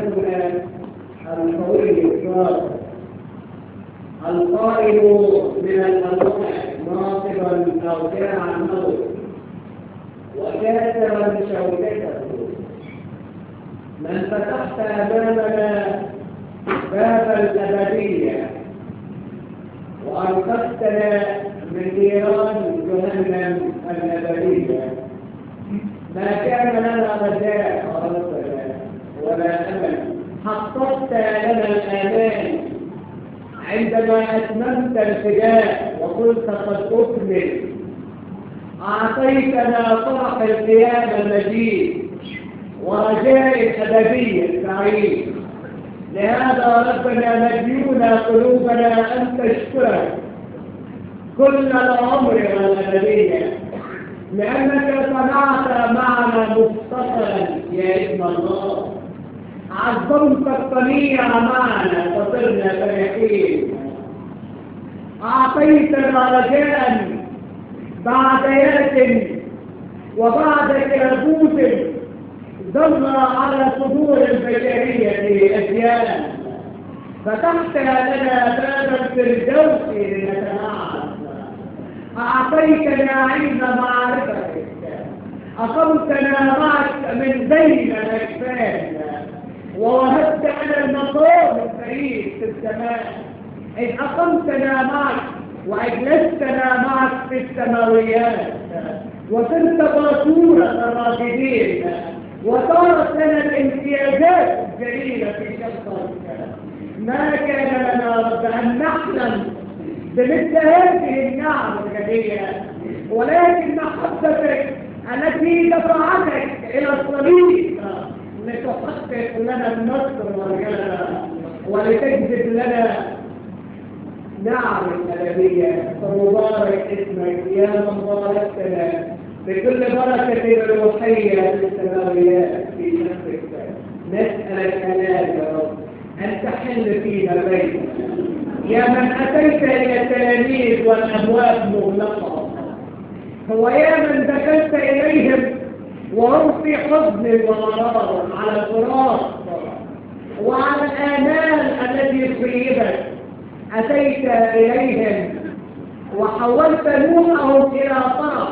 كتابنا القوي الصادق القائم من الأرواح ناصبا أوجاع الموت وكاسرا شوكته من فتحت أمامنا باب الأبدية وأنقذتنا من نيران جهنم الأبدية ما كان لنا رجاء ربنا ولا أمل حققت لنا الآمان عندما أتممت الفداء وقلت قد أكمل أعطيتنا فرح القيامة المجيد ورجاء الأبدية السعيد لهذا ربنا مديونا قلوبنا أن تشكرك كل العمر والأبدية لأنك صنعت معنا مختصرا يا ابن الله عظمت الصنيع معنا فصرنا فرحين أعطيتنا رجاء بعد يأس وبعد كابوس ظل على صدور البشرية أجيال فتحت لنا باب الفردوس لنتنعم أعطيتنا علم معرفتك أقمتنا معك من بين الأجفان ووهبت لنا المقام الفريد في السماء إذ أقمتنا معك وأجلستنا معك في السماويات وصرت باسورة الرافدين وصارت لنا الامتيازات الجليلة في شخصك ما كان لنا رب أن نحلم بمثل هذه النعم الجليلة ولكن محبتك التي دفعتك إلى الصليب لتحقق لنا النصر والجلال ولتجذب لنا نعم الأبدية فمبارك اسمك يا من باركتنا بكل بركة روحية في السماويات في نفسك نسألك الآن يا رب أن تحل فينا بيتنا يا من أتيت إلى التلاميذ والأبواب مغلقة هو يا من دخلت إليهم وهم في حزن ومرار على الفراق وعلى الآمال التي خيبت أتيت إليهم وحولت نوحهم إلى فرح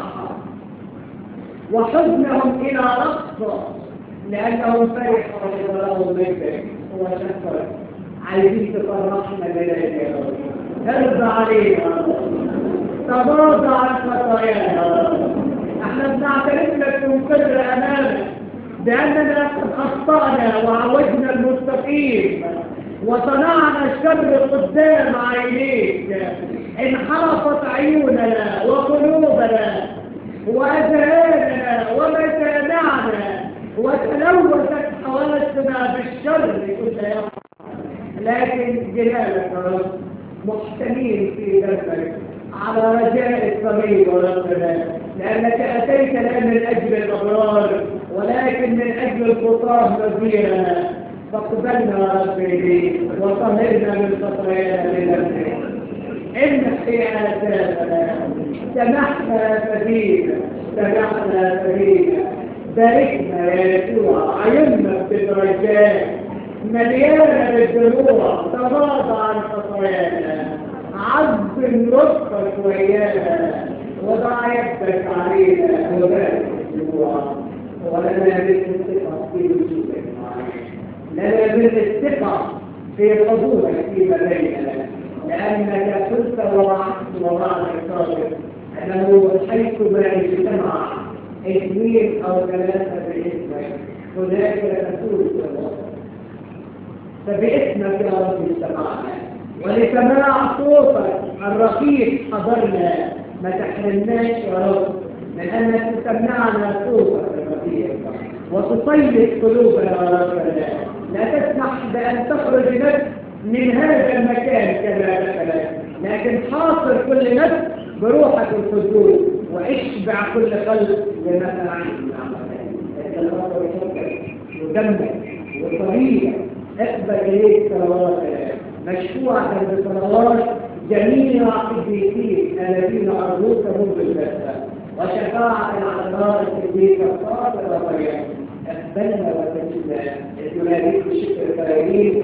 وحزنهم إلى رقص لأنهم فرحوا لهم بك وشكرا عايزين تفرحنا بذلك يا رب ارضى علينا تباضى عن خطايانا احنا بنعترف لك من قدر امامك باننا قد اخطانا وعوجنا المستقيم وصنعنا الشر قدام عينيك انحرفت عيوننا وقلوبنا واذهاننا ومسامعنا وتلوثت حواسنا بالشر كل يوم لكن جلالك يا رب محتمين في ذنبك على رجاء الطبيب ربنا لأنك أتيت لا من أجل الأبرار ولكن من أجل الخطاب نذيرنا فاقبلنا ربي وطهرنا من خطايانا لنفسك امحي آثامنا سمحنا فدينا سمحنا فدينا باركنا يا يسوع عيننا بالرجاء مليانة بالدموع تواضع عن خطايانا عظم لطفك وإيانا وضع يدك علينا وبارك الدموع ولنا بالثقة في وجودك لنا بالثقة في حضورك فيما بيننا لأنك قلت ووعدت ووعدك صادق أنه حيثما اجتمع اثنين أو ثلاثة باسمك هناك تكون في الوسط فباسمك يا رب استمعنا ولسماع صوتك الرقيق حضرنا ما تحرمناش يا رب من انك تسمعنا صوتك الرقيق وتسيط قلوبنا يا ربنا لا تسمح بان تخرج نفس من هذا المكان كما دخلت لكن حاصر كل نفس بروحك القدوس واشبع كل قلب لما سمعت ودمك وطريقك اقبل اليك صلواتك مشفوعة بصلوات جميع قديسين الذين أرجوكهم بالبسة وشفاعة العذراء الصديقة الصادقة مريم أقبلنا وتجدنا تناديك بشكر الفلاحين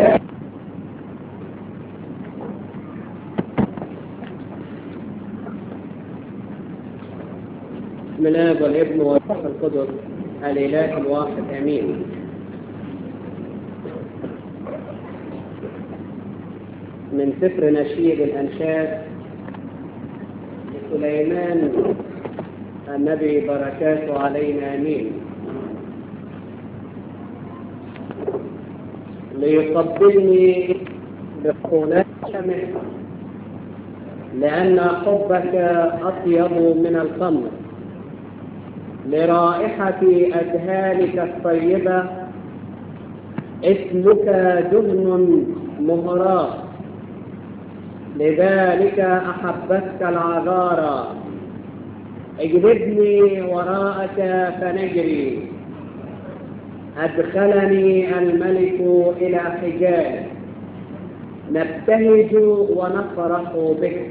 بسم الله والابن والروح القدس الاله الواحد امين من سفر نشيد الانشاد لسليمان النبي بركاته علينا امين ليقبلني بقناة شمس لأن حبك أطيب من الخمر لرائحة أذهانك الطيبة اسمك دهن مهراء لذلك أحبتك العذارى اجلبني وراءك فنجري أدخلني الملك إلى حجاز نبتهج ونفرح بك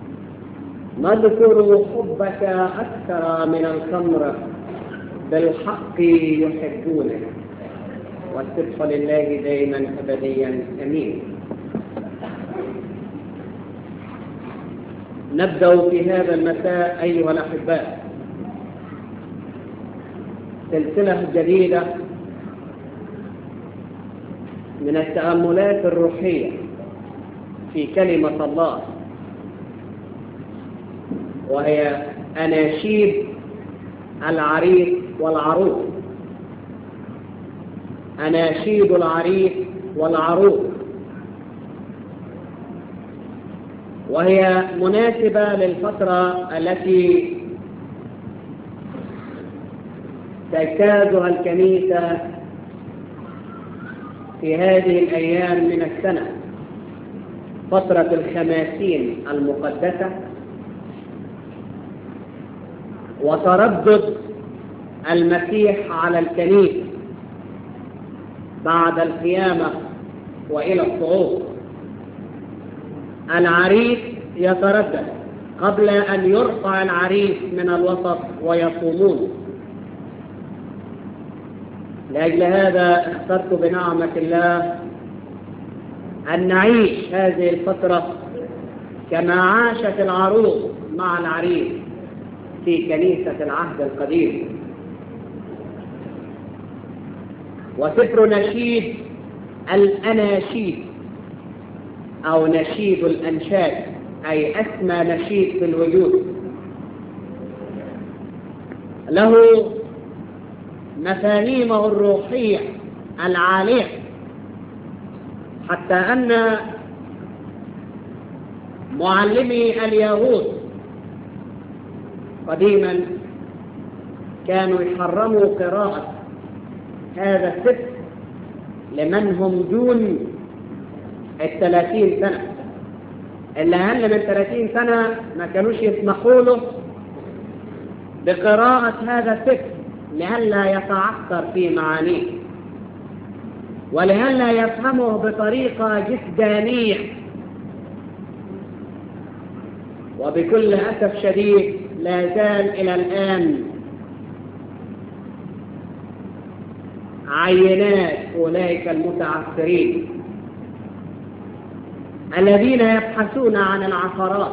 نذكر حبك أكثر من الخمر بالحق يحبونك والصدق لله دائما أبديا أمين نبدأ في هذا المساء أيها الأحباء سلسلة جديدة من التأملات الروحية في كلمة الله وهي أناشيد العريس والعروس أناشيد العريس والعروس وهي مناسبة للفترة التي تجتازها الكنيسة في هذه الأيام من السنة فترة الخماسين المقدسة وتردد المسيح على الكنيسة بعد القيامة وإلى الصعود العريس يتردد قبل أن يرفع العريس من الوسط ويصومون لأجل هذا اخترت بنعمة الله أن نعيش هذه الفترة كما عاشت العروس مع العريس في كنيسة العهد القديم وسفر نشيد الأناشيد أو نشيد الأنشاد أي أسمى نشيد في الوجود له مفاهيمه الروحية العالية حتى أن معلمي اليهود قديما كانوا يحرموا قراءة هذا السفر لمن هم دون الثلاثين سنة اللي أقل من ثلاثين سنة ما كانوش يسمحوا له بقراءة هذا السفر لئلا يتعثر في معانيه ولئلا يفهمه بطريقة جسدانية وبكل أسف شديد لا زال إلى الآن عينات أولئك المتعثرين الذين يبحثون عن العثرات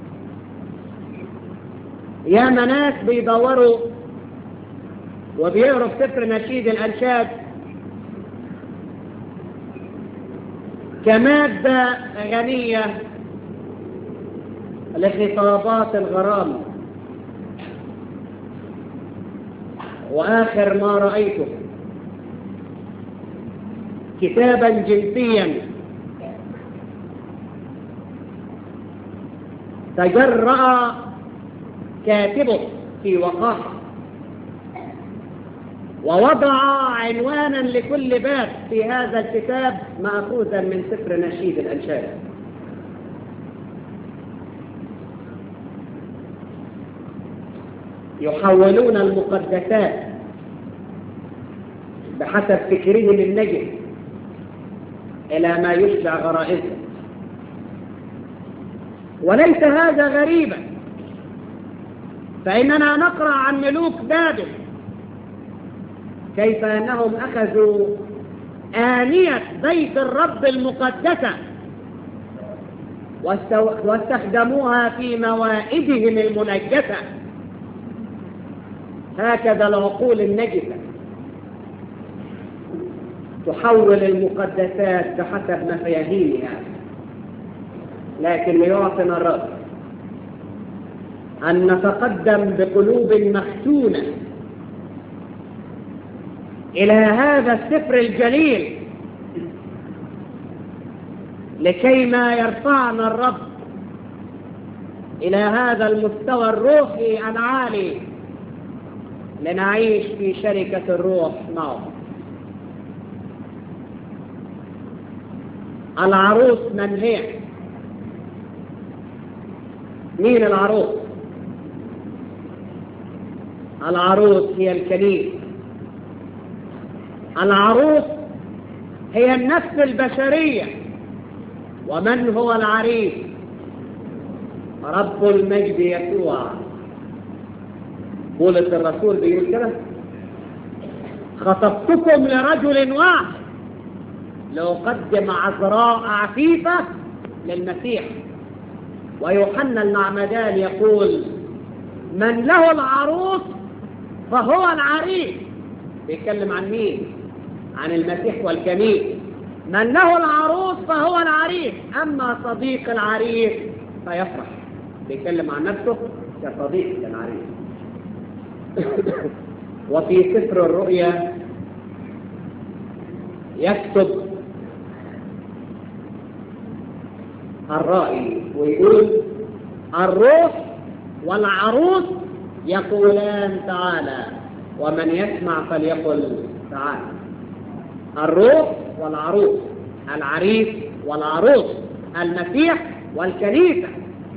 يا ناس بيدوروا وبيقروا في سفر نشيد الأنشاد كمادة غنية لخطابات الغرام وآخر ما رأيته كتابا جنسيا تجرأ كاتبه في وقاحة ووضع عنوانا لكل باب في هذا الكتاب مأخوذا من سفر نشيد الأنشاد يحولون المقدسات بحسب فكرهم النجم إلى ما يشبع غرائزهم وليس هذا غريبا فإننا نقرأ عن ملوك بابل كيف أنهم أخذوا آنية بيت الرب المقدسة واستخدموها في موائدهم المنجسة هكذا العقول النجسة تحول المقدسات بحسب مفاهيمها لكن ليعطنا الرب أن نتقدم بقلوب مختونة إلى هذا السفر الجليل لكي ما يرفعنا الرب إلى هذا المستوى الروحي العالي لنعيش في شركة الروح معه العروس من هي مين العروس العروس هي الكنيسة العروس هي النفس البشرية ومن هو العريس رب المجد يسوع بولس الرسول بيقول كده خطبتكم لرجل واحد لأقدم عذراء عفيفة للمسيح ويوحنا المعمدان يقول من له العروس فهو العريس بيتكلم عن مين عن المسيح والكنيسة من له العروس فهو العريس أما صديق العريس فيفرح بيتكلم عن نفسه كصديق العريس وفي سفر الرؤيا يكتب الرائي ويقول الروح والعروس يقولان تعالى ومن يسمع فليقل تعالى الروح والعروس العريس والعروس المسيح والكنيسة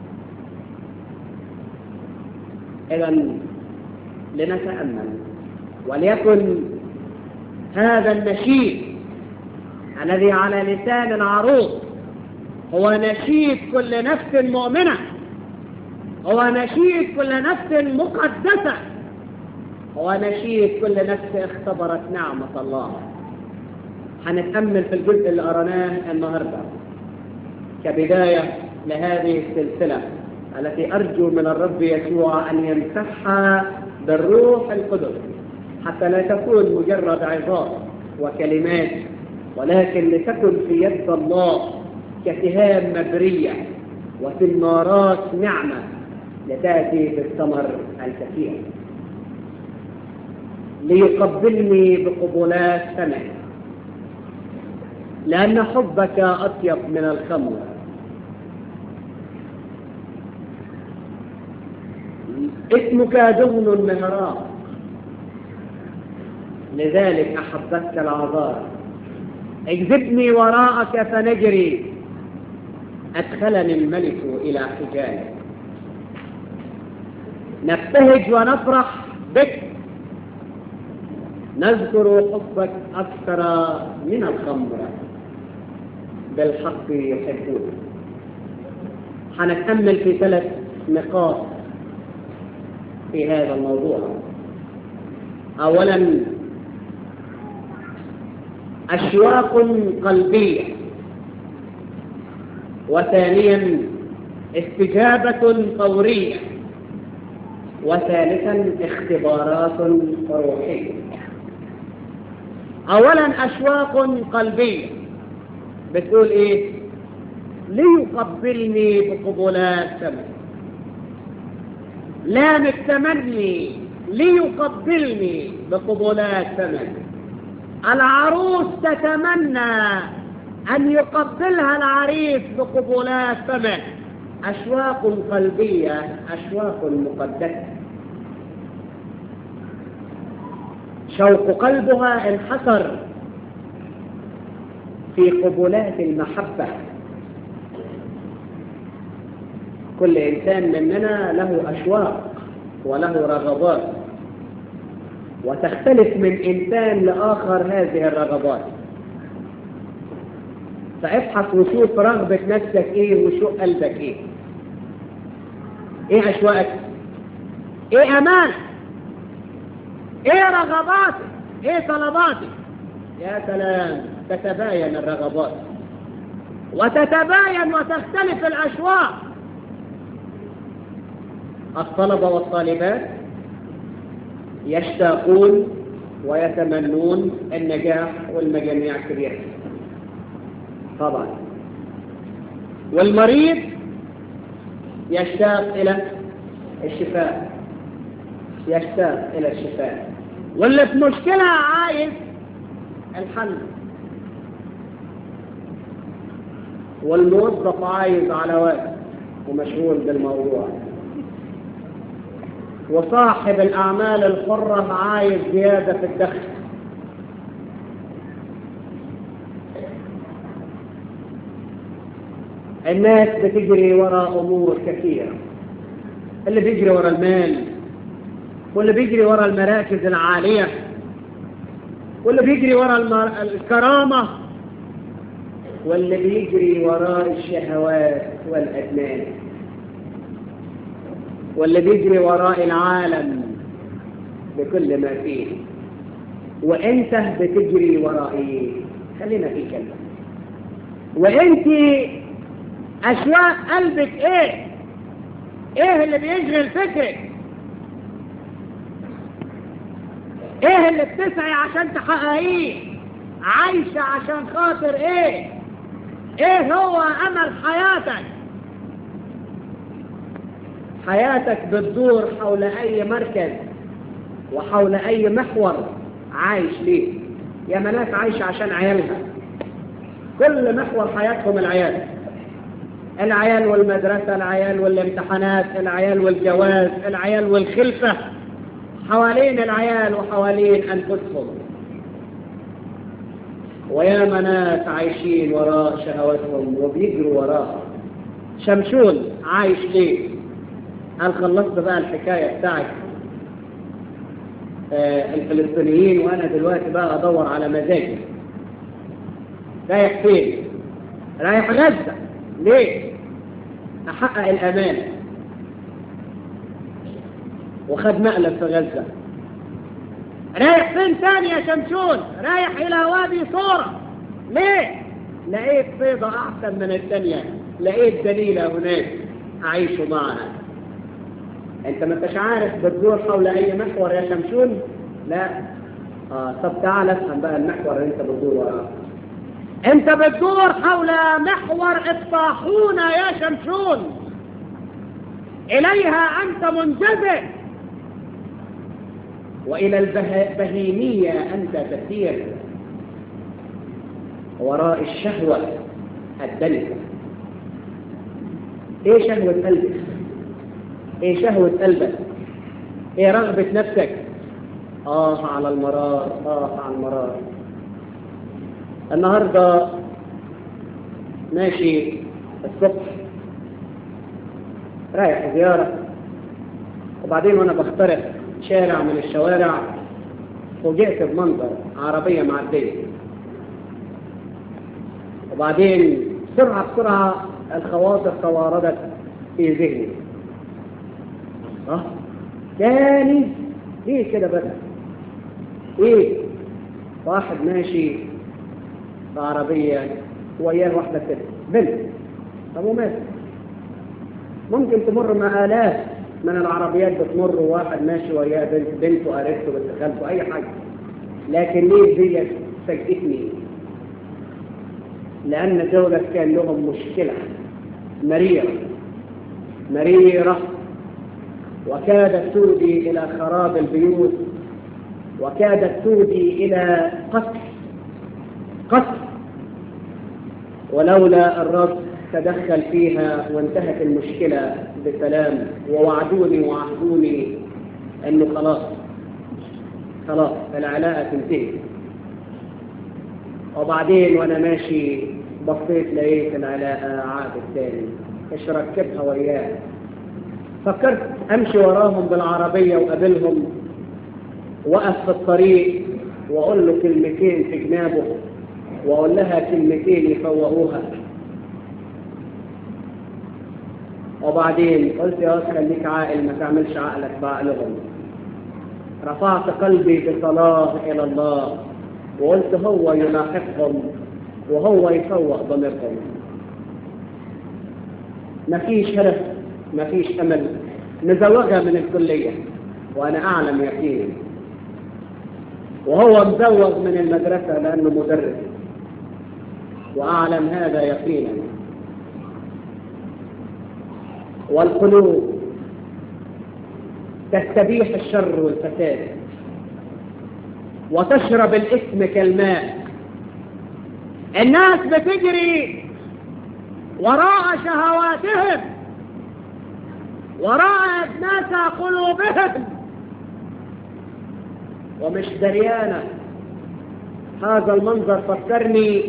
إذا لنتأمل وليكن هذا النشيد الذي على لسان العروس هو نشيد كل نفس مؤمنة هو نشيد كل نفس مقدسة هو نشيد كل نفس اختبرت نعمة الله هنتأمل في الجزء اللي قرناه النهاردة كبداية لهذه السلسلة التي أرجو من الرب يسوع أن يمسحها بالروح القدس حتى لا تكون مجرد عظات وكلمات ولكن لتكن في يد الله كسهام مبرية وثمارات نعمة لتأتي بالثمر الكثير ليقبلني بقبلات سمع لأن حبك أطيب من الخمر اسمك دهن مهراق لذلك أحبتك العذار اجذبني وراءك فنجري أدخلني الملك إلى حجاله نبتهج ونفرح بك نذكر حبك أكثر من الخمر بالحق يحبون حنتأمل في ثلاث نقاط في هذا الموضوع أولا أشواق قلبية وثانيا استجابة فورية وثالثا اختبارات روحية أولا أشواق قلبية بتقول إيه ليقبلني بقبلات سمع لام التمني ليقبلني بقبلات سمع العروس تتمنى أن يقبلها العريس بقبلات فمه أشواق قلبية أشواق مقدسة شوق قلبها انحصر في قبلات المحبة كل إنسان مننا له أشواق وله رغبات وتختلف من إنسان لآخر هذه الرغبات فابحث وشوف رغبة نفسك إيه وشوق قلبك إيه إيه أشواقك إيه أمانك إيه رغباتك ايه طلباتك يا سلام تتباين الرغبات وتتباين وتختلف الاشواق الطلبة والطالبات يشتاقون ويتمنون النجاح والمجاميع الكبيرة طبعا والمريض يشتاق إلى الشفاء يشتاق إلى الشفاء واللي في مشكلة عايز الحل والموظف عايز على وقت ومشغول بالموضوع وصاحب الأعمال الحرة عايز زيادة في الدخل الناس بتجري وراء أمور كثيرة اللي بيجري وراء المال واللي بيجري وراء المراكز العالية واللي بيجري وراء المر... الكرامة واللي بيجري وراء الشهوات والأدمان واللي بيجري وراء العالم بكل ما فيه وانت بتجري وراء ايه خلينا في كلمة وانت اشواق قلبك ايه ايه اللي بيشغل فكرك ايه اللي بتسعي عشان تحققيه عايشة عشان خاطر ايه ايه هو امل حياتك حياتك بتدور حول اي مركز وحول اي محور عايش ليه يا مناس عايشة عشان عيالها كل محور حياتهم العيال العيال والمدرسة العيال والامتحانات العيال والجواز العيال والخلفة حوالين العيال وحوالين أنفسهم ويا مناس عايشين وراء شهواتهم وبيجروا وراها شمشون عايش ليه هل خلصت بقى الحكاية بتاعت آه الفلسطينيين وانا دلوقتي بقى ادور على مزاجي رايح فين رايح غزة ليه احقق الامان وخد مقلب في غزة رايح فين تاني يا شمشون رايح الى وادي صورة ليه لقيت صيدة احسن من الثانية لقيت دليلة هناك اعيش معها انت ما انتش عارف بتدور حول اي محور يا شمشون لا اه طب تعال افهم بقى المحور اللي انت بتدور وراه انت بتدور حول محور الطاحونة يا شمشون اليها انت منجذب والى البهيمية انت تسير وراء الشهوة الدنسة ايه شهوة قلبك ايه شهوة قلبك ايه رغبة نفسك اه على المرار اه على المرار النهاردة ماشي الصبح رايح زيارة وبعدين وانا بخترق شارع من الشوارع فوجئت بمنظر عربية معدية وبعدين بسرعة بسرعة الخواطر تواردت في ذهني اه تاني ايه كده بقى ايه واحد ماشي في عربية وياه واحدة كده بنت طب وماذا ممكن تمر مع آلاف من العربيات بتمر وواحد ماشي وياه بنت بنته قريبته بنت خالته أي حاجة لكن ليه دي فاجئتني لأن دولة كان لهم مشكلة مريرة مريرة وكادت تودي إلى خراب البيوت وكادت تودي إلى قتل قتل ولولا الرب تدخل فيها وانتهت المشكلة بسلام ووعدوني وعهدوني انه خلاص خلاص العلاقة تنتهي وبعدين وانا ماشي بصيت لقيت العلاقة عادت تاني ايش ركبها وياه فكرت امشي وراهم بالعربية وقابلهم وقف في الطريق واقول له كلمتين في جنابه واقول لها كلمتين يفوقوها وبعدين قلت يا أخي خليك عاقل ما تعملش عقلك بعقلهم رفعت قلبي بصلاة إلى الله وقلت هو يلاحقهم وهو يفوق ضميرهم مفيش هدف مفيش أمل مزوجها من الكلية وأنا أعلم يقينا وهو مزوج من المدرسة لأنه مدرس وأعلم هذا يقينا والقلوب تستبيح الشر والفساد وتشرب الاسم كالماء الناس بتجري وراء شهواتهم وراء أدناس قلوبهم ومش دريانة هذا المنظر فكرني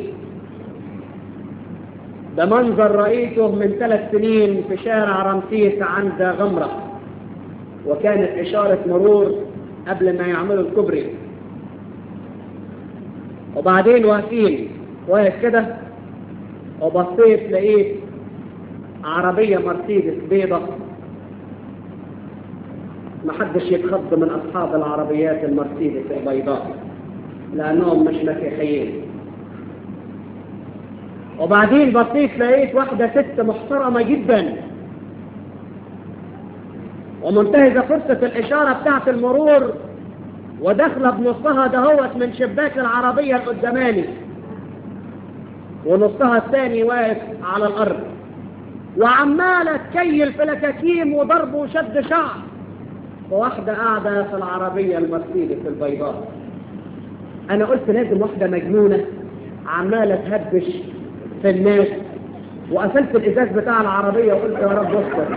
بمنظر رأيته من ثلاث سنين في شارع رمسيس عند غمرة وكانت إشارة مرور قبل ما يعملوا الكوبري وبعدين واقفين واقف كده وبصيت لقيت عربية مرسيدس بيضة محدش يتخض من أصحاب العربيات المرسيدس البيضاء لأنهم مش مسيحيين وبعدين بصيت لقيت واحدة ست محترمة جدا ومنتهزة فرصة الإشارة بتاعت المرور وداخلة بنصها دهوت من شباك العربية القداماني ونصها الثاني واقف على الأرض وعمالة تكيل في لكاكيم وضرب وشد شعر وواحدة قاعدة في العربية المرسيدس البيضاء أنا قلت لازم واحدة مجنونة عمالة تهبش في الناس وقفلت الإزاز بتاع العربية وقلت يا رب اصبر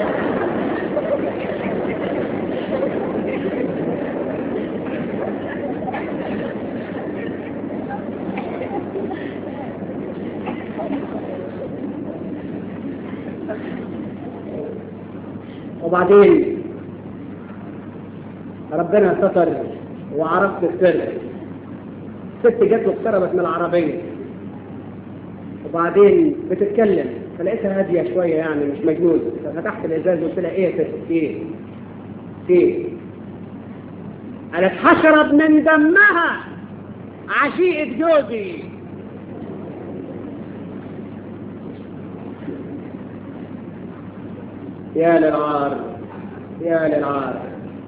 وبعدين ربنا ستر وعرفت السر ست جت واقتربت من العربية وبعدين بتتكلم فلقيتها هادية شوية يعني مش مجنون ففتحت الإزاز وقلت لها إيه يا ست في إيه؟ في إيه؟ قالت حشرب من دمها عشيقة جوزي يا للعار يا للعار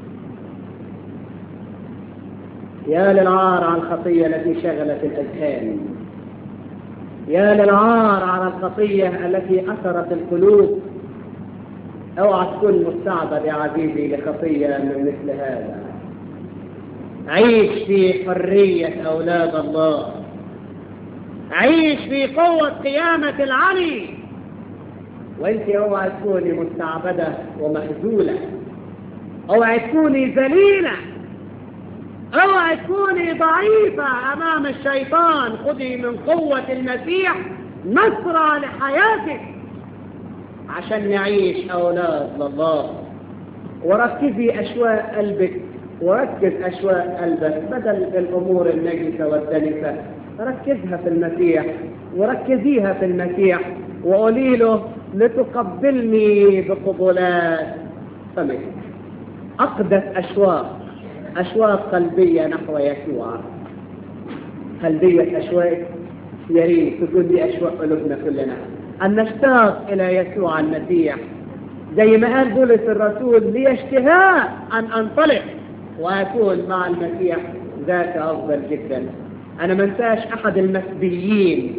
يا للعار على الخطية التي شغلت الأذهان يا للعار على الخطية التي أثرت القلوب اوعى تكون مستعبد يا عزيزي لخطية من مثل هذا عيش في حرية أولاد الله عيش في قوة قيامة العلي وانت اوعى تكوني مستعبدة ومخزولة اوعى تكوني ذليلة اوعى تكوني ضعيفة امام الشيطان خذي من قوة المسيح نصرة لحياتك عشان نعيش اولاد لله وركزي اشواق قلبك وركز اشواق قلبك بدل الامور النجسة والدنسة ركزها في المسيح وركزيها في المسيح وقولي له لتقبلني بقبلات فمك أقدس أشواق أشواق قلبية نحو يسوع قلبية أشواق يا ريت تكون دي أشواق قلوبنا كلنا أن نشتاق إلى يسوع المسيح زي ما قال بولس الرسول لي اشتهاء أن أنطلق وأكون مع المسيح ذاك أفضل جدا أنا منساش أحد المسبيين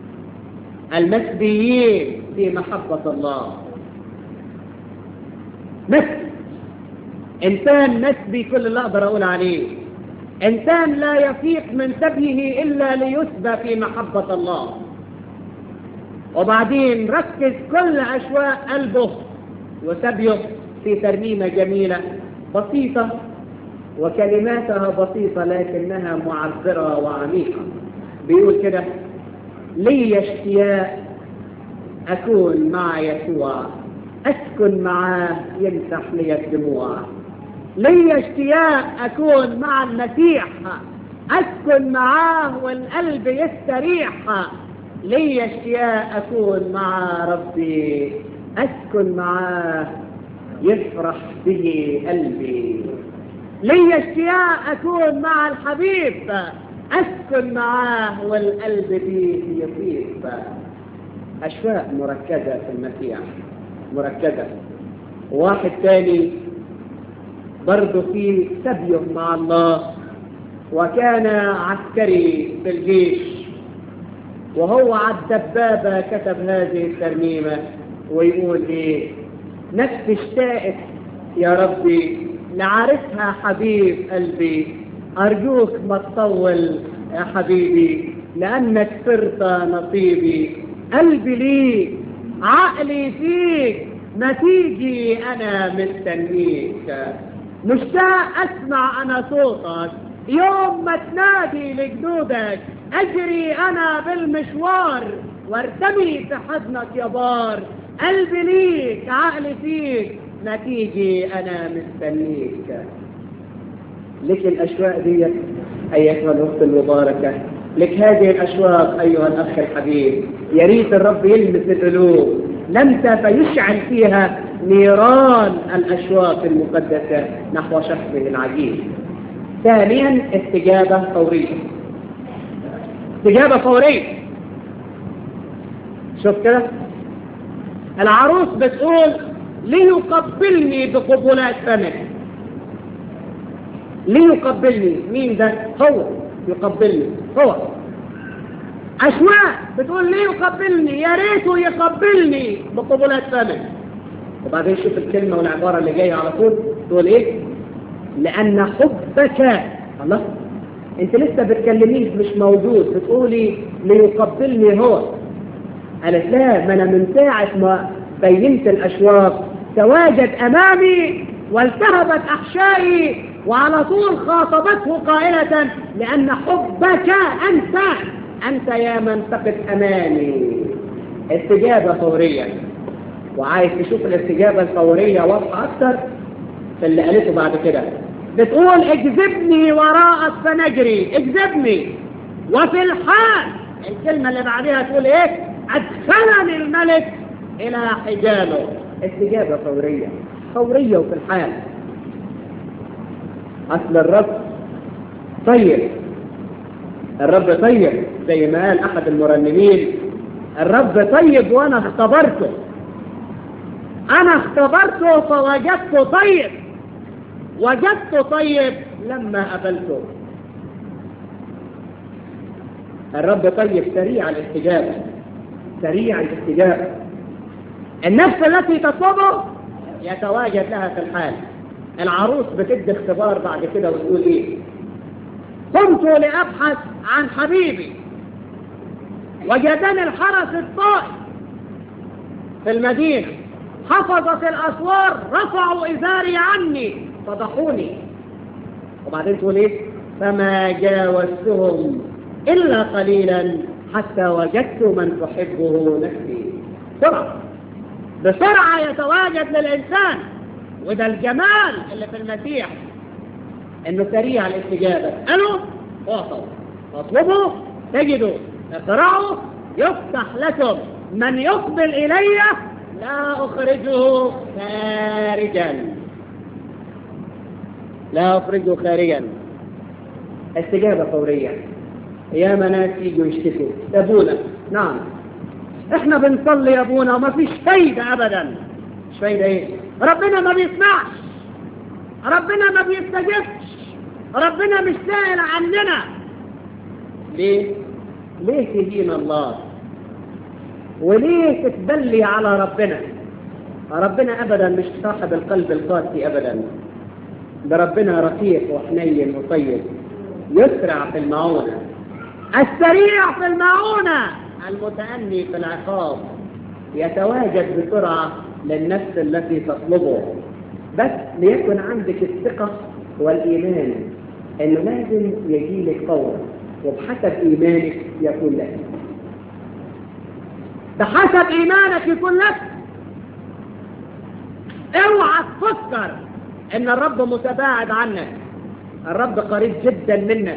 المسبيين في محبة الله مسبي إنسان مسبي كل اللي أقدر أقول عليه إنسان لا يفيق من سبيه إلا ليسبى في محبة الله وبعدين ركز كل أشواق قلبه وسبيه في ترنيمة جميلة بسيطة وكلماتها بسيطة لكنها معبرة وعميقة بيقول كده لي اشتياق أكون مع يسوع أسكن معاه يمسح لي الدموع لي اشتياق أكون مع المسيح أسكن معاه والقلب يستريح لي اشتياق أكون مع ربي أسكن معاه يفرح به قلبي لي اشتياق أكون مع الحبيب أسكن معاه والقلب فيه يطيب أشواق مركزة في المسيح مركزة واحد تاني برضه في سبيه مع الله وكان عسكري في الجيش وهو على الدبابة كتب هذه الترنيمة ويقول ايه نفسي اشتاقت يا ربي لعرفها حبيب قلبي أرجوك ما تطول يا حبيبي لأنك صرت نصيبي قلبي ليك عقلي فيك ما تيجي أنا مستنيك مشتاق أسمع أنا صوتك يوم ما تنادي لجدودك أجري أنا بالمشوار وارتمي في حضنك يا بار قلبي ليك عقلي فيك ما تيجي أنا مستنيك لك الأشواق دي أيتها الأخت المباركة لك هذه الأشواق أيها الأخ الحبيب يا ريت الرب يلمس القلوب لمسة فيشعل فيها نيران الأشواق المقدسة نحو شخصه العجيب ثانيا استجابة فورية استجابة فورية شوف كده العروس بتقول ليقبلني بقبلات فمه ليقبلني مين ده هو يقبلني هو أشواق بتقول ليه يقبلني يا ريته يقبلني بقبلات فمه وبعدين شوف الكلمة والعبارة اللي جاية على طول تقول ايه لأن حبك الله انت لسه بتكلميش مش موجود بتقولي ليقبلني هو قالت لا ما انا من ساعة ما بينت الأشواق تواجد أمامي والتهبت أحشائي وعلى طول خاطبته قائلة لأن حبك أنت أنت يا من فقد أماني استجابة فورية وعايز تشوف الاستجابة الفورية واضحة أكثر في اللي قالته بعد كده بتقول اجذبني وراءك فنجري اجذبني وفي الحال الكلمة اللي بعدها تقول ايه ادخلني الملك الى حجاله استجابة فورية فورية وفي الحال اصل الرب طيب الرب طيب زي ما قال احد المرنمين الرب طيب وانا اختبرته انا اختبرته فوجدته طيب وجدته طيب لما قبلته الرب طيب سريع الاستجابة سريع الاستجابة النفس التي تطلبه يتواجد لها في الحال العروس بتدي اختبار بعد كده وتقول ايه قمت لأبحث عن حبيبي وجدني الحرس الطائف في المدينة حفظت الأسوار رفعوا إزاري عني فضحوني وبعدين تقول ايه فما جاوزتهم إلا قليلا حتى وجدت من تحبه نفسي بسرعة بسرعة يتواجد للإنسان وده الجمال اللي في المسيح انه سريع الاستجابة قالوا واصلوا اطلبوا تجدوا اقرعوا يفتح لكم من يقبل إلي لا أخرجه خارجا لا أخرجه خارجا استجابة فورية يا ناس يجوا يشتكوا أبونا نعم احنا بنصلي يا ابونا وما فيش فايدة ابدا مش فايدة ايه ربنا ما بيسمعش ربنا ما بيستجبش ربنا مش سائل عننا ليه ليه تهين الله وليه تتبلي على ربنا ربنا ابدا مش صاحب القلب القاسي ابدا ده ربنا رفيق وحنين وطيب يسرع في المعونة السريع في المعونة المتأني في العقاب يتواجد بسرعة للنفس التي تطلبه بس ليكن عندك الثقة والإيمان إنه لازم يجي لك فورا وبحسب إيمانك يكون لك بحسب إيمانك يكون لك اوعى تفكر ان الرب متباعد عنك الرب قريب جدا منك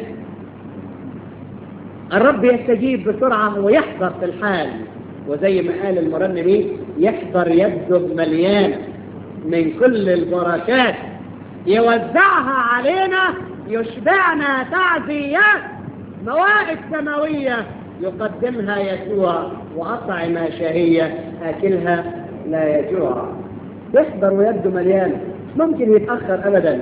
الرب يستجيب بسرعة ويحضر في الحال وزي ما قال المرنمين يحضر يده مليانة من كل البركات يوزعها علينا يشبعنا تعزيات موائد سماوية يقدمها يسوع وأطعمة شهية أكلها لا يجوع يحضر ويبدو مليان مش ممكن يتأخر أبدا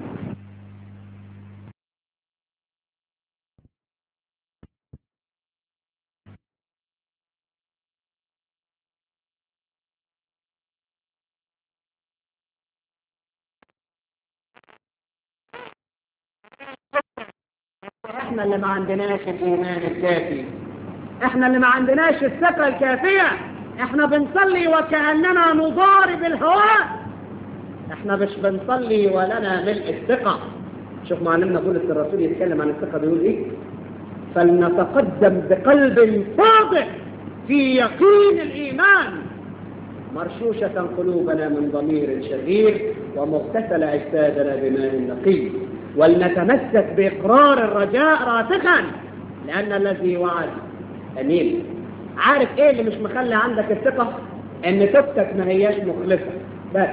احنا اللي ما عندناش الايمان الكافي احنا اللي ما عندناش الثقة الكافية احنا بنصلي وكأننا نضارب الهواء احنا مش بنصلي ولنا ملء الثقة شوف معلمنا بولس الرسول يتكلم عن الثقة بيقول ايه فلنتقدم بقلب صادق في يقين الايمان مرشوشة قلوبنا من ضمير شرير ومغتسل أجسادنا بماء نقي ولنتمسك بإقرار الرجاء راسخا لأن الذي وعد أمين عارف إيه اللي مش مخلي عندك الثقة إن توبتك ما هياش مخلصة بس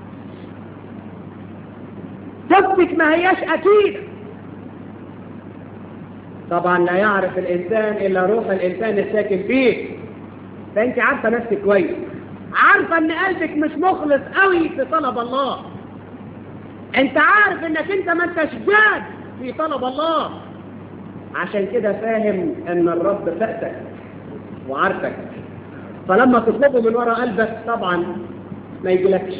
توبتك ما هياش أكيدة طبعا لا يعرف الإنسان إلا روح الإنسان الساكن فيه فأنت عارفة نفسك كويس عارفة ان قلبك مش مخلص قوي في طلب الله انت عارف انك انت ما انتش جاد في طلب الله عشان كده فاهم ان الرب فأتك وعارفك فلما تطلبه من وراء قلبك طبعا ما يجيلكش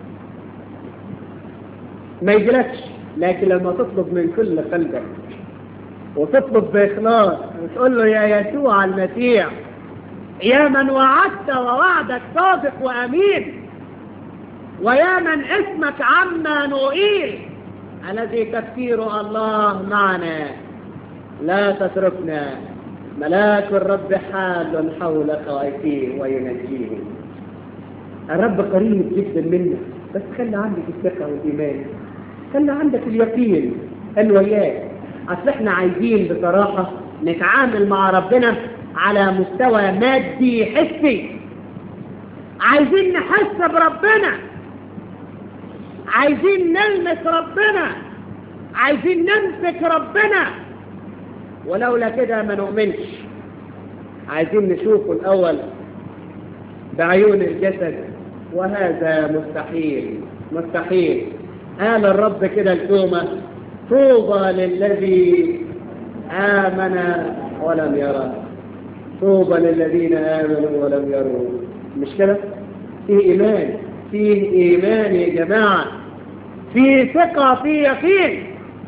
ما يجيلكش لكن لما تطلب من كل قلبك وتطلب بإخلاص وتقول له يا يسوع المسيح يا من وعدت ووعدك صادق وأمين ويا من اسمك عما نؤيل الذي تفكير الله معنا لا تتركنا ملاك الرب حال حول خائفين وينجيهم الرب قريب جدا منا بس خلي عندك الثقة والإيمان خلي عندك اليقين أن وياك أصل احنا عايزين بصراحة نتعامل مع ربنا على مستوى مادي حسي عايزين نحس بربنا عايزين نلمس ربنا عايزين نمسك ربنا ولولا كده ما نؤمنش عايزين نشوفه الأول بعيون الجسد وهذا مستحيل مستحيل قال الرب كده الكومة طوبى للذي آمن ولم يرى طوبى للذين آمنوا ولم يروا مش كده فيه إيمان فيه إيمان يا جماعة فيه ثقة فيه يقين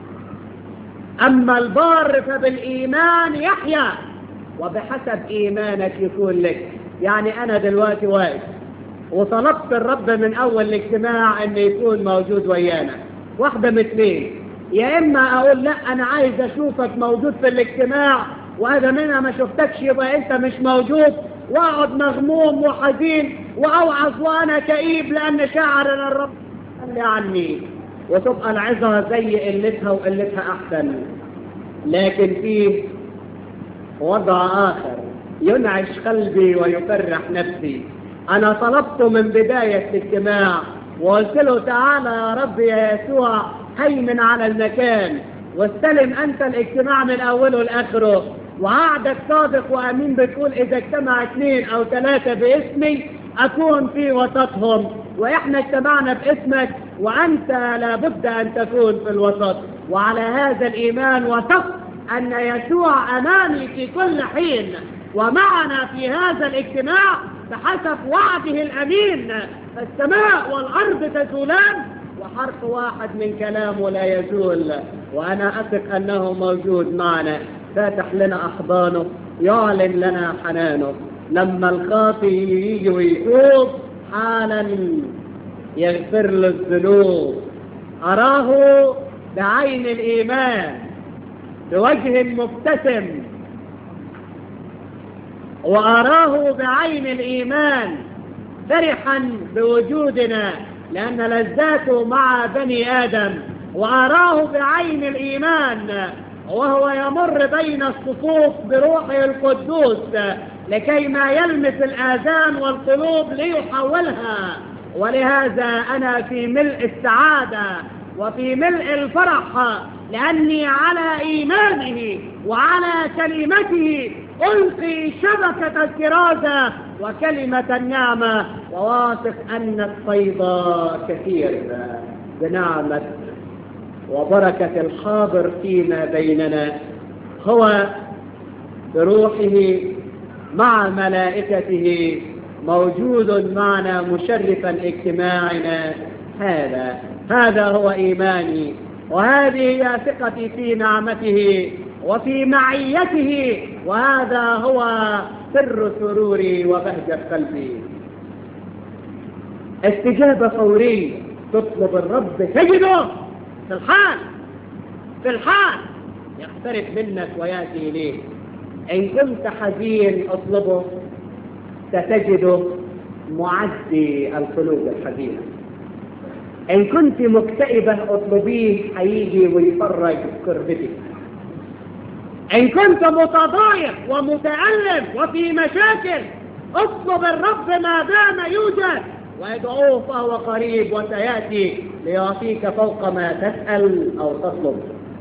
أما البار فبالإيمان يحيا وبحسب إيمانك يكون لك يعني أنا دلوقتي واقف وطلبت الرب من أول الاجتماع أن يكون موجود ويانا واحدة من اثنين يا إما أقول لا أنا عايز أشوفك موجود في الاجتماع وهذا منها ما شفتكش يبقى أنت مش موجود واقعد مغموم وحزين وأوعظ وأنا كئيب لأن شعر أن الرب قال عني وتبقى العظة زي قلتها وقلتها أحسن لكن فيه وضع آخر ينعش قلبي ويفرح نفسي أنا طلبته من بداية الاجتماع وقلت له تعالى يا رب يا يسوع هيمن على المكان واستلم أنت الاجتماع من أوله لآخره وعدك صادق وأمين بتقول إذا اجتمع اثنين أو ثلاثة باسمي أكون في وسطهم وإحنا اجتمعنا باسمك وأنت لابد أن تكون في الوسط وعلى هذا الإيمان وثق أن يسوع أمامي في كل حين ومعنا في هذا الاجتماع بحسب وعده الأمين فالسماء والأرض تزولان وحرف واحد من كلامه لا يزول وأنا أثق أنه موجود معنا فاتح لنا أحضانه يعلن لنا حنانه لما الخاطي يجي ويتوب حالا يغفر له الذنوب أراه بعين الإيمان بوجه مبتسم وأراه بعين الإيمان فرحا بوجودنا لأن لذاته مع بني آدم وأراه بعين الإيمان وهو يمر بين الصفوف بروحه القدوس لكي ما يلمس الآذان والقلوب ليحولها ولهذا أنا في ملء السعادة وفي ملء الفرح لأني على إيمانه وعلى كلمته ألقي شبكة الكرازة وكلمة النعمة وواثق أن الصيد كثير بنعمة وبركة الحاضر فيما بيننا هو بروحه مع ملائكته موجود معنا مشرفا اجتماعنا هذا هذا هو إيماني وهذه هي ثقتي في نعمته وفي معيته وهذا هو سر سروري وبهجة قلبي استجابة فورية تطلب الرب تجده في الحال في الحال يقترب منك ويأتي إليك إن كنت حزين اطلبه ستجده معزي القلوب الحزينة إن كنت مكتئبة اطلبيه هيجي ويفرج كربتك إن كنت متضايق ومتألم وفي مشاكل اطلب الرب ما دام يوجد وادعوه فهو قريب وسيأتي ليعطيك فوق ما تسأل أو تطلب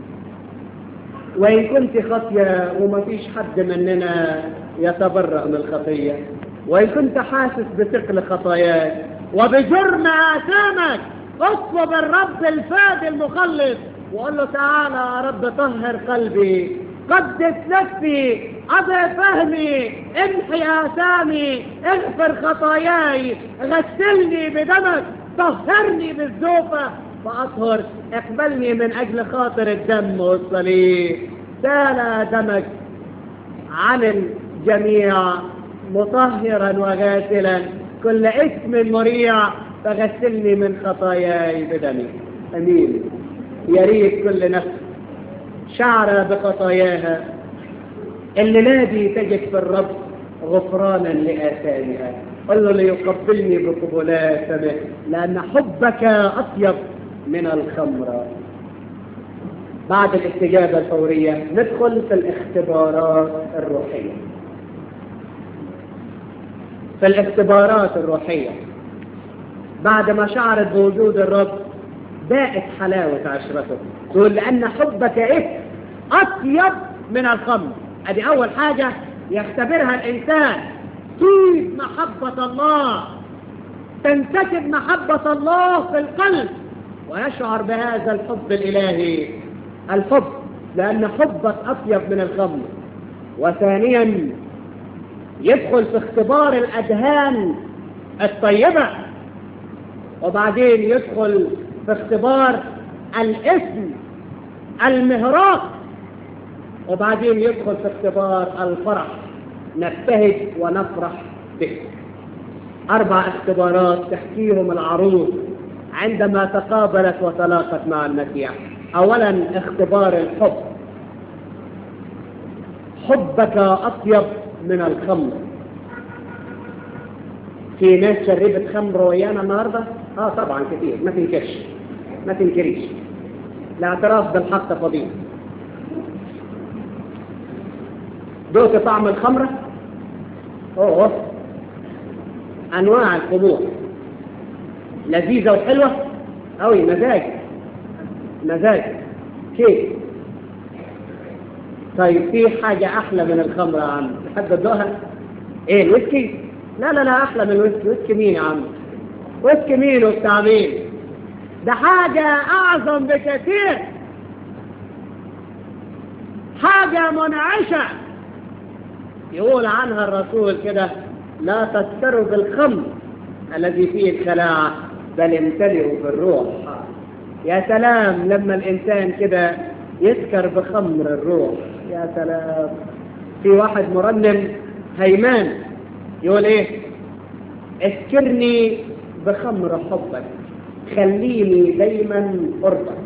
وإن كنت خطية وما فيش حد مننا يتبرأ من الخطية وإن كنت حاسس بثقل خطاياك وبجرم آثامك اطلب الرب الفاد المخلص وقول له تعالى يا رب طهر قلبي قدس نفسي أضع فهمي امحي آثامي اغفر خطاياي غسلني بدمك طهرني بالزوفة فأطهر اقبلني من أجل خاطر الدم والصليب سال دمك عن الجميع مطهرا وغاسلا كل اسم مريع فغسلني من خطاياي بدمي امين يا ريت كل نفس شعر بخطاياها الليلة دي تجد في الرب غفرانا لآثامها قل له ليقبلني بقبلات فمه لأن حبك أطيب من الخمر بعد الاستجابة الفورية ندخل في الاختبارات الروحية في الاختبارات الروحية بعد ما شعرت بوجود الرب باءت حلاوة عشرته تقول لأن حبك إيه أطيب من الخمر أدي أول حاجة يختبرها الإنسان طيب محبة الله تنتشر محبة الله في القلب ويشعر بهذا الحب الإلهي الحب لأن حبك أطيب من الخمر وثانيا يدخل في اختبار الأذهان الطيبة وبعدين يدخل في اختبار الاسم المهراق وبعدين يدخل في اختبار الفرح نبتهج ونفرح به أربع اختبارات تحكيهم العروض عندما تقابلت وتلاقت مع المسيح أولا اختبار الحب حبك أطيب من الخمر في ناس شربت خمر ويانا النهارده اه طبعا كثير ما تنكرش ما تنكريش الاعتراف بالحق فضيل دوت طعم الخمرة اوه انواع الخمور لذيذة وحلوة قوي مزاج مزاج كيف طيب في حاجة أحلى من الخمرة يا عم تحب تدوقها؟ إيه الويسكي؟ لا لا لا أحلى من الويسكي، ويسكي مين يا عم؟ ويسكي مين وبتاع مين؟ ده حاجة أعظم بكثير حاجة منعشة يقول عنها الرسول كده لا تستروا بالخمر الذي فيه الخلاعة بل امتلئوا بالروح يا سلام لما الإنسان كده يسكر بخمر الروح يا سلام في واحد مرنم هيمان يقول ايه اسكرني بخمر حبك خليني دايما قربك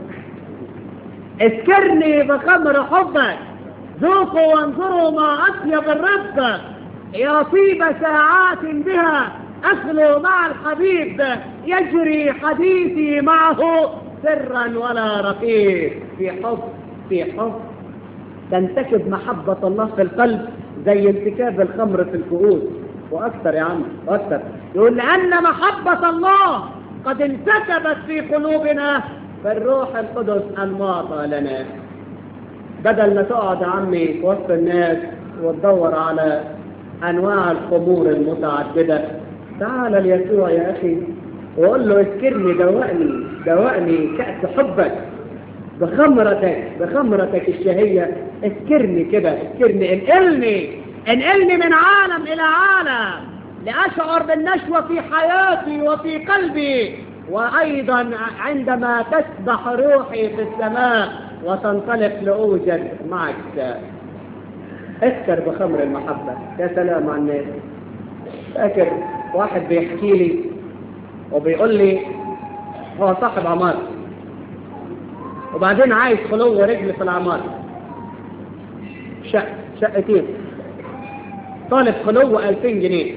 اسكرني بخمر حبك ذوقوا وانظروا ما اطيب الرب يا طيب ساعات بها اخلو مع الحبيب يجري حديثي معه سرا ولا رقيب في حب في حب تنتكب محبة الله في القلب زي انتكاب الخمر في الكؤوس واكثر يا عم واكثر يقول لان محبة الله قد انتكبت في قلوبنا فالروح القدس المعطى لنا بدل ما تقعد يا عمي في وسط الناس وتدور على انواع الخمور المتعدده تعال ليسوع يا اخي وقول له اذكرني دوقني دوقني كأس حبك بخمرتك بخمرتك الشهية اذكرني كده اذكرني انقلني انقلني من عالم الى عالم لاشعر بالنشوة في حياتي وفي قلبي وايضا عندما تسبح روحي في السماء وتنطلق لاوجد معك اذكر بخمر المحبة يا سلام على الناس فاكر واحد بيحكي لي وبيقول لي هو صاحب عمارة وبعدين عايز خلو رجل في العمارة شقة شقتين طالب خلو 2000 جنيه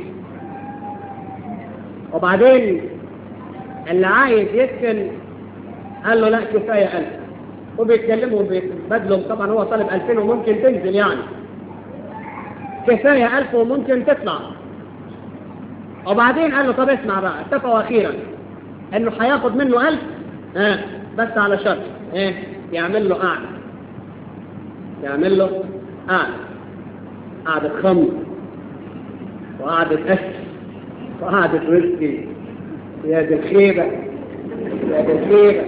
وبعدين اللي عايز يسكن قال له لا كفاية 1000 وبيتكلموا وبيتبادلوا طبعا هو طالب 2000 وممكن تنزل يعني كفاية 1000 وممكن تطلع وبعدين قال له طب اسمع بقى اتفقوا اخيرا انه هياخد منه ألف اه بس على شرط ايه يعمل له قعدة يعمل له قعدة قعدة خمر وقعدة أكل وقعدة ويسكي يا دي الخيبة يا دي الخيبة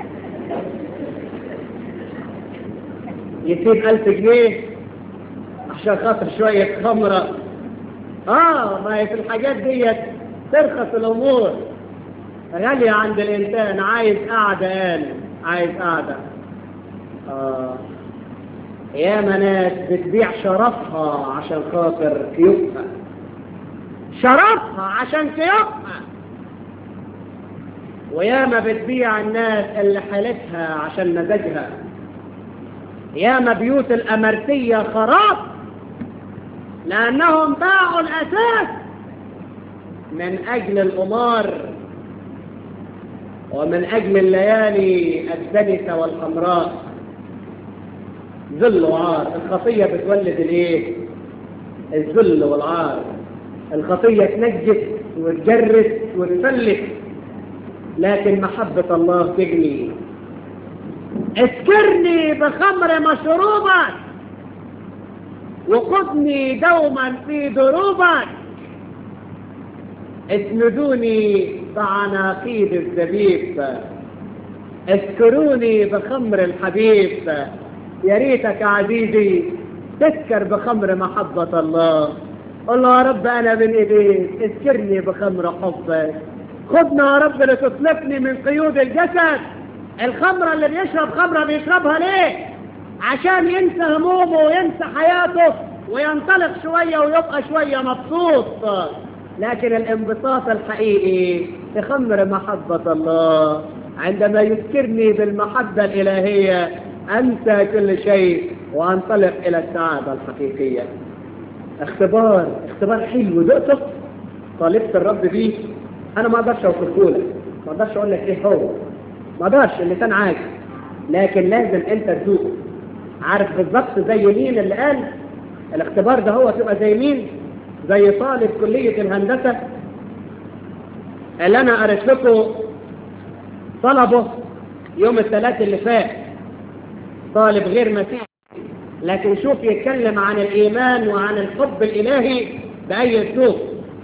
يسيب ألف جنيه عشان خاطر شوية خمرة اه ما هي في الحاجات ديت ترخص الامور غالية عند الانسان عايز قعدة قال عايز قعدة اه يا ناس بتبيع شرفها عشان خاطر كيوبها شرفها عشان كيوبها وياما بتبيع الناس اللي حالتها عشان مزاجها ياما بيوت الأمرتية خراب لأنهم باعوا الأساس من أجل الأمار ومن أجل الليالي الدنسة والحمراء ذل وعار الخطية بتولد الايه الذل والعار الخطية تنجس وتجرس وتفلت لكن محبة الله تجني اسكرني بخمر مشروبك وخذني دوما في دروبك اسندوني بعناقيد الزبيب اذكروني بخمر الحبيب يا ريتك عزيزي تذكر بخمر محبة الله قل له يا رب أنا من إيديك اذكرني بخمر حبك خدنا يا رب لتطلقني من قيود الجسد الخمرة اللي بيشرب خمرة بيشربها ليه عشان ينسى همومه وينسى حياته وينطلق شوية ويبقى شوية مبسوط لكن الانبساط الحقيقي تخمر محبة الله عندما يذكرني بالمحبة الإلهية أنسى كل شيء وأنطلق إلى السعادة الحقيقية اختبار اختبار حلو دقته طالبت الرب بيه أنا ما أقدرش أوصفه لك ما أقدرش أقول لك إيه هو ما أقدرش اللسان عاجز لكن لازم أنت تذوقه عارف بالظبط زي مين اللي قال الاختبار ده هو تبقى زي مين زي طالب كلية الهندسة اللي أنا قريت لكم طلبه يوم الثلاث اللي فات طالب غير مسيحي لكن شوف يتكلم عن الإيمان وعن الحب الإلهي بأي أسلوب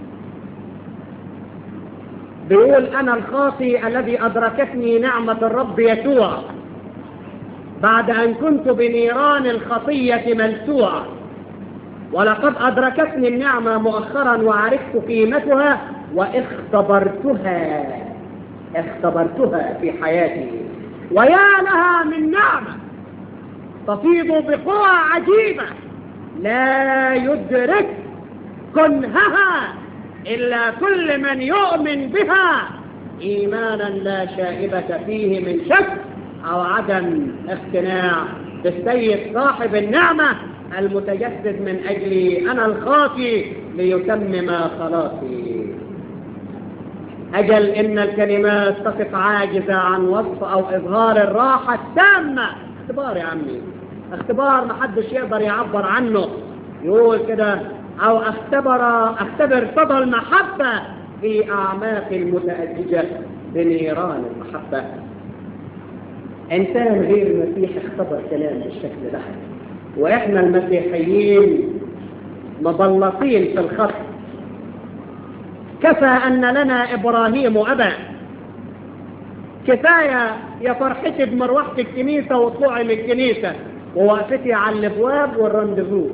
بيقول أنا الخاطي الذي أدركتني نعمة الرب يسوع بعد أن كنت بنيران الخطية ملسوعة ولقد أدركتني النعمة مؤخرا وعرفت قيمتها واختبرتها اختبرتها في حياتي ويا لها من نعمة تفيض بقوى عجيبة لا يدرك كنهها إلا كل من يؤمن بها إيمانا لا شائبة فيه من شك أو عدم اقتناع بالسيد صاحب النعمة المتجسد من أجلي أنا الخاطي ليتمم خلاصي أجل إن الكلمات تقف عاجزة عن وصف أو إظهار الراحة التامة اختبار يا عمي اختبار ما حدش يقدر يعبر عنه يقول كده أو اختبر اختبر صدى المحبة في أعماق المتأججة بنيران المحبة إنسان غير المسيح اختبر كلام بالشكل ده وإحنا المسيحيين مبلطين في الخط كفى أن لنا إبراهيم أبا كفاية يا فرحتي بمروحة الكنيسة وطلوعي من الكنيسة ووقفتي على الابواب والرندفو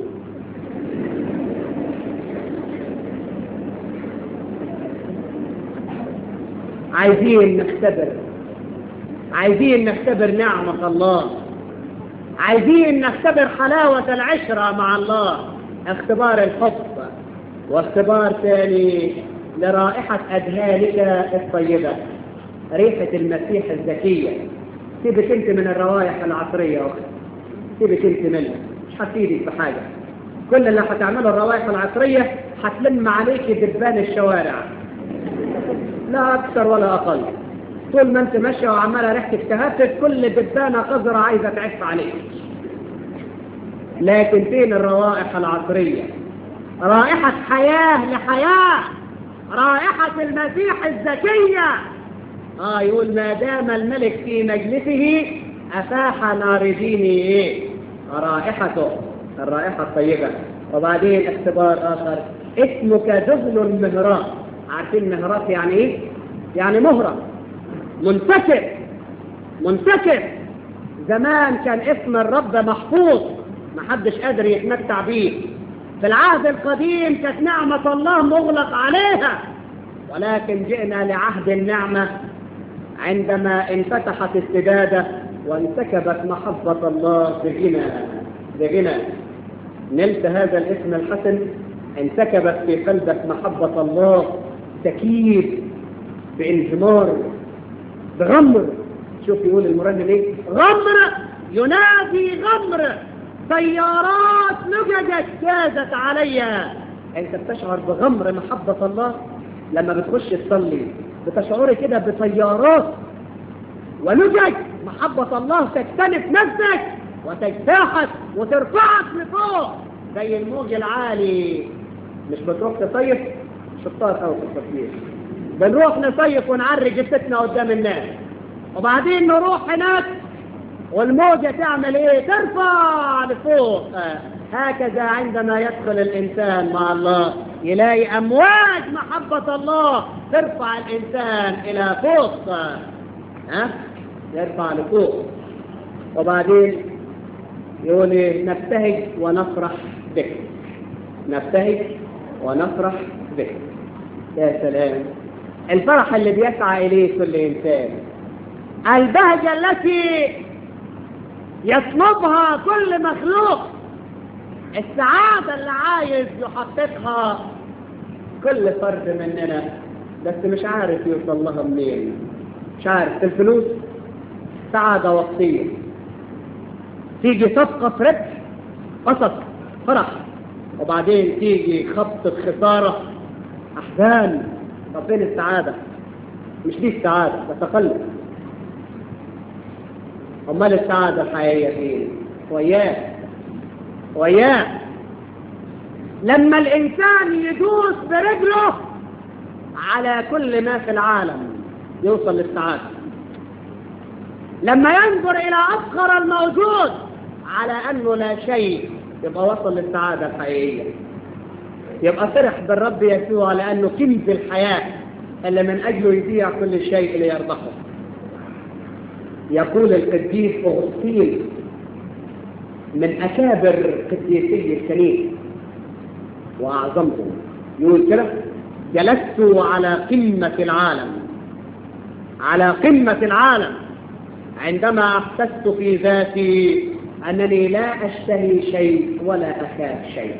عايزين نختبر عايزين نختبر نعمة الله عايزين نختبر حلاوة العشرة مع الله اختبار الحب واختبار ثاني لرائحة أذهانك الطيبة ريحة المسيح الزكية سيبك انت من الروائح العصرية يا أخي سيبك انت منها مش هتفيدك بحاجة كل اللي هتعمله الروائح العصرية هتلم عليك دبان الشوارع لا أكثر ولا أقل طول ما انت ماشية وعمالة ريحتك تهفف كل دبانة قذرة عايزة تعف عليك لكن فين الروائح العصرية رائحة حياة لحياة رائحة المسيح الزكية آه يقول ما دام الملك في مجلسه أفاح نارديني إيه رائحته الرائحة الطيبة وبعدين اختبار آخر اسمك ذهل المهرات عارفين مهرات يعني إيه؟ يعني مهرة منتكب منتكب زمان كان اسم الرب محفوظ محدش قادر يتمتع بيه في العهد القديم كانت نعمة الله مغلق عليها ولكن جئنا لعهد النعمة عندما انفتحت السدادة وانسكبت محبة الله بغنى بغنى نلت هذا الاسم الحسن انسكبت في قلبك محبة الله تكييف بانهمار بغمر شوف يقول المرنم ايه غمر ينادي غمر سيارات لججت جازت عليا انت بتشعر بغمر محبة الله لما بتخش تصلي بتشعري كده بطيارات ولجج محبة الله تكتنف نفسك وتجتاحك وترفعك لفوق زي الموج العالي مش بتروح تصيف شطار او في التصوير بنروح نصيف ونعرج جثتنا قدام الناس وبعدين نروح هناك والموجة تعمل ايه ترفع لفوق هكذا عندما يدخل الإنسان مع الله يلاقي أمواج محبة الله ترفع الإنسان إلى فوق ها يرفع لفوق وبعدين يقول إيه؟ نبتهج ونفرح بك نبتهج ونفرح بك يا سلام الفرح اللي بيسعى إليه كل إنسان البهجة التي يطلبها كل مخلوق السعادة اللي عايز يحققها كل فرد مننا بس مش عارف يوصل لها منين مش عارف الفلوس سعادة وقتية تيجي صفقة ربح قصص فرح وبعدين تيجي خبطة خسارة أحزان طب فين السعادة مش دي السعادة تتقلب أمال السعادة الحقيقية فين وياه وياه لما الإنسان يدوس برجله على كل ما في العالم يوصل للسعادة لما ينظر إلى أفخر الموجود على أنه لا شيء يبقى وصل للسعادة الحقيقية يبقى فرح بالرب يسوع لأنه كنز الحياة اللي من أجله يبيع كل شيء ليربحه يقول القديس أغسطين من أكابر قديسي الكنيسة وأعظمهم يقول كده جلست على قمة العالم على قمة العالم عندما أحسست في ذاتي أنني لا أشتهي شيء ولا أخاف شيء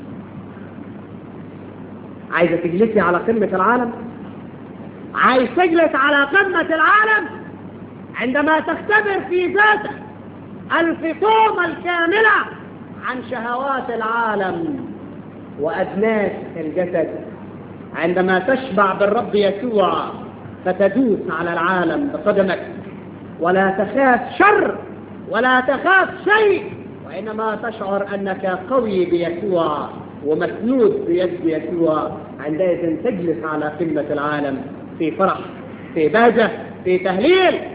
عايزة تجلسي على قمة العالم عايز تجلس على قمة العالم عندما تختبر في ذاتك الفطوم الكاملة عن شهوات العالم وأدناس الجسد عندما تشبع بالرب يسوع فتدوس على العالم بقدمك ولا تخاف شر ولا تخاف شيء وإنما تشعر أنك قوي بيسوع ومسنود بيد يسوع عندئذ تجلس على قمة العالم في فرح في بهجة في تهليل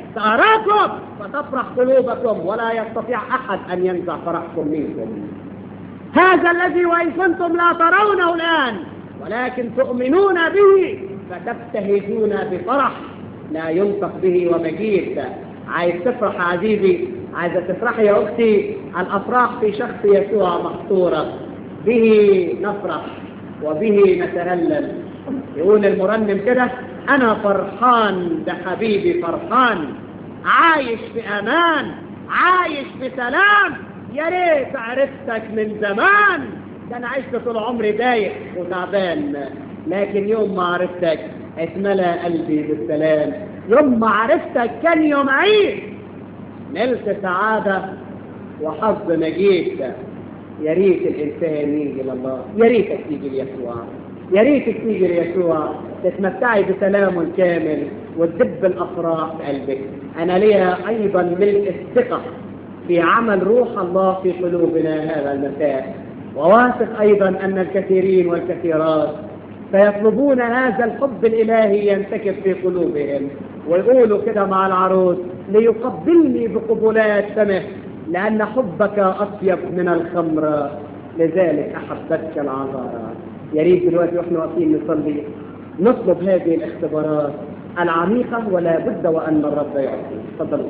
سأراكم فتفرح قلوبكم ولا يستطيع أحد أن ينزع فرحكم منكم هذا الذي وإن كنتم لا ترونه الآن ولكن تؤمنون به فتبتهجون بفرح لا ينطق به ومجيد عايز تفرح عزيزي عايزة تفرحي يا أختي الأفراح في شخص يسوع محصورة به نفرح وبه نتهلل يقول المرنم كده أنا فرحان بحبيبي فرحان عايش في أمان عايش في سلام يا ريت عرفتك من زمان ده أنا عشت طول عمري ضايق وتعبان لكن يوم ما عرفتك اتملى قلبي بالسلام يوم ما عرفتك كان يوم عيد نلت سعادة وحظ مجيد يا ريت الإنسان يجي لله يا ريتك تيجي ليسوع يا ريتك تيجي ليسوع تتمتعي بسلام كامل وتدب الأفراح في قلبك أنا ليا أيضا ملء الثقة في عمل روح الله في قلوبنا هذا المساء وواثق أيضا أن الكثيرين والكثيرات سيطلبون هذا الحب الإلهي ينتكب في قلوبهم ويقولوا كده مع العروس ليقبلني بقبلات فمه لأن حبك أطيب من الخمر لذلك أحبتك العذارى يا ريت دلوقتي واحنا واقفين نصلي نطلب هذه الاختبارات العميقة ولا بد وأن الرب يعطي تفضلوا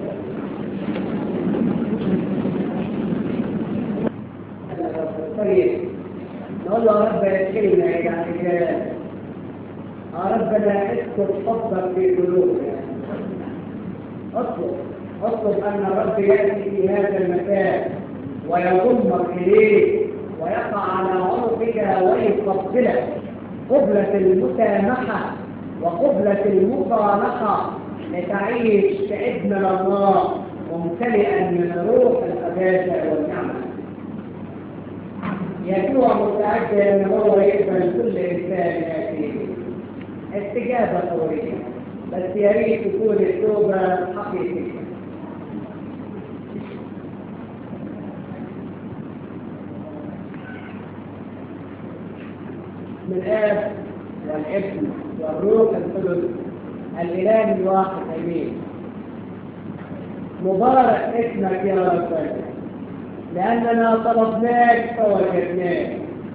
طيب نقول له يا رب ادخلنا الى الرجال يا رب لا اسكت حبك في قلوبنا اطلب اطلب ان الرب ياتي في هذا المكان ويضمك اليه ويقع على عنقك ويقبلك قبلة المسامحة وقبلة المصالحة لتعيش كابن الله ممتلئا من روح القداسة والنعمة يسوع مستعد ان هو يقبل كل انسان ياتيه استجابه فوريه بس يا ريت تكون التوبه حقيقيه من الاب والابن والروح القدس الاله الواحد امين مبارك اسمك يا رب لأننا طلبناك فوجدناك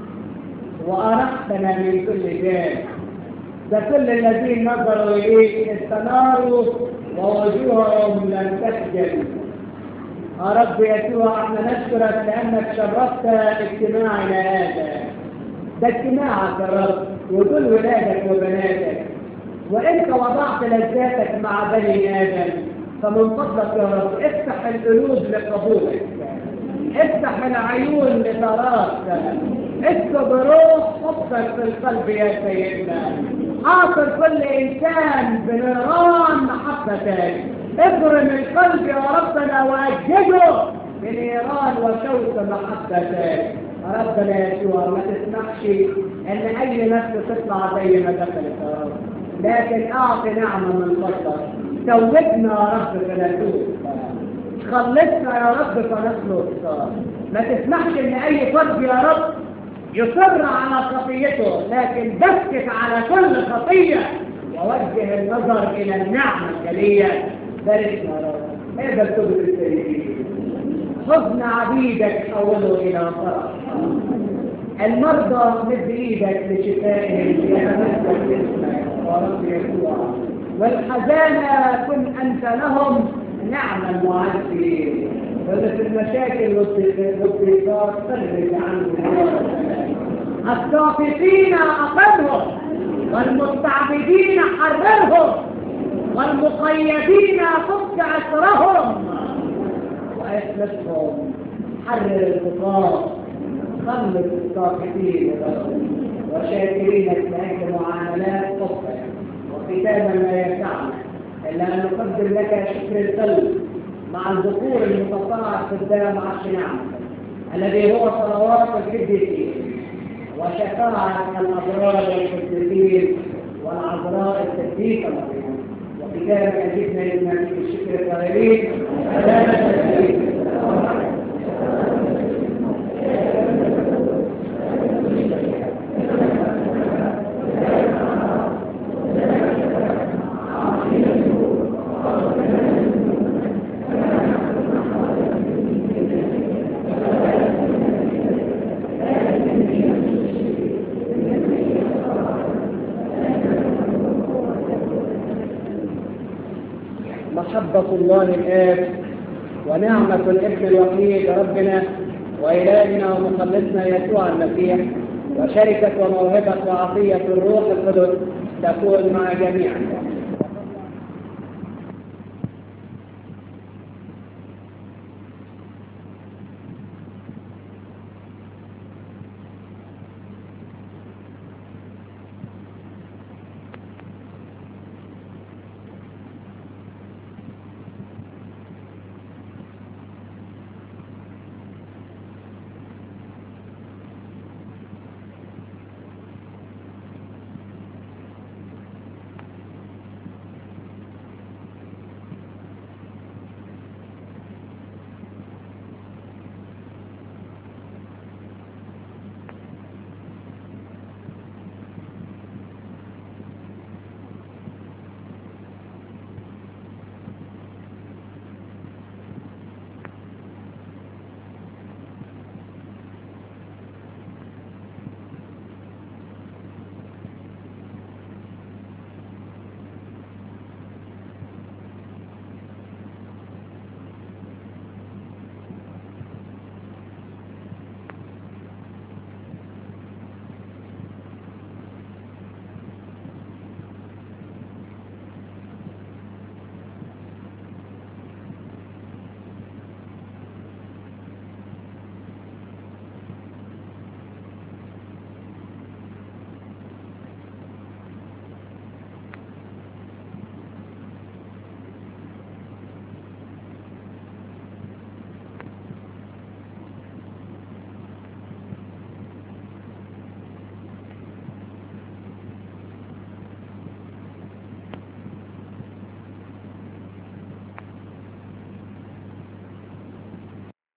وأرحتنا من كل جانب ده كل الذين نظروا إليك استناروا ووجوههم لم تخجل يا رب يسوع احنا نشكرك لأنك شرفت اجتماعنا هذا ده اجتماعك يا رب ودول ولادك وبناتك وانت وضعت لذاتك مع بني آدم فمن فضلك يا رب افتح القلوب لقبولك افتح العيون لتراك اسكب روح حبك في القلب يا سيدنا حاصر كل انسان بنيران محبتك ابرم القلب يا ربنا واجده بنيران وشوك محبتك يا ربنا يسوع ما تسمحش ان اي نفس تطلع زي ما دخلت يا رب لكن اعطي نعمه من فضلك توبنا يا رب فنتوب خلصنا يا رب فنخلص ما تسمحش ان اي فرد يا رب يصر على خطيته لكن بسكت على كل خطية ووجه النظر الى النعمة الجلية باركنا يا رب اقبل توبة السيدين حزن عبيدك حوله الى فرح المرضى مد ايدك لشفائهم يتمسك باسمك يا رب يسوع والحزانة كن انت لهم نعم المعزين وإذا في المشاكل والضيقات فرج عنهم الساقطين أقرهم والمستعبدين حررهم والمقيدين فك أسرهم وأخلصهم حرر الخطاب خلص الساقطين وشاكرينك لأجل معاملات حبك وختاما ما يسعنا إلا أن نقدم لك شكر القلب مع الذكور المتطلع قدام عرش نعمتك الذي هو صلوات القديسين وشفاعة الأبرار والقديسين والعذراء الصديقة مريم وختاما أجبنا لما في الشكر القليلين سلامة محبة الله الآب ونعمة الابن الوحيد ربنا وإلهنا ومخلصنا يسوع المسيح وشركة وموهبة وعطية الروح القدس تكون مع جميعنا